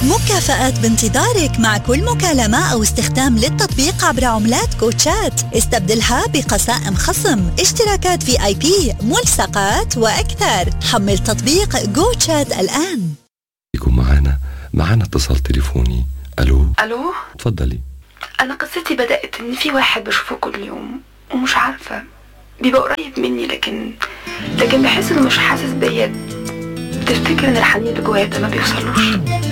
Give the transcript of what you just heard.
مكافآت بانتظارك مع كل مكالمة أو استخدام للتطبيق عبر عملات كوتشات استبدلها بقسائم خصم اشتراكات في اي بي ملصقات وأكثر حمل تطبيق جوتشات الآن يكون معنا معنا اتصال تليفوني الو الو تفضلي انا قصتي بدات ان في واحد بشوفه كل يوم ومش عارفه بيبقى قريب مني لكن لكن بحس انه مش حاسس بيا تفتكر ان الحنين اللي جوايا ده ما بيوصلوش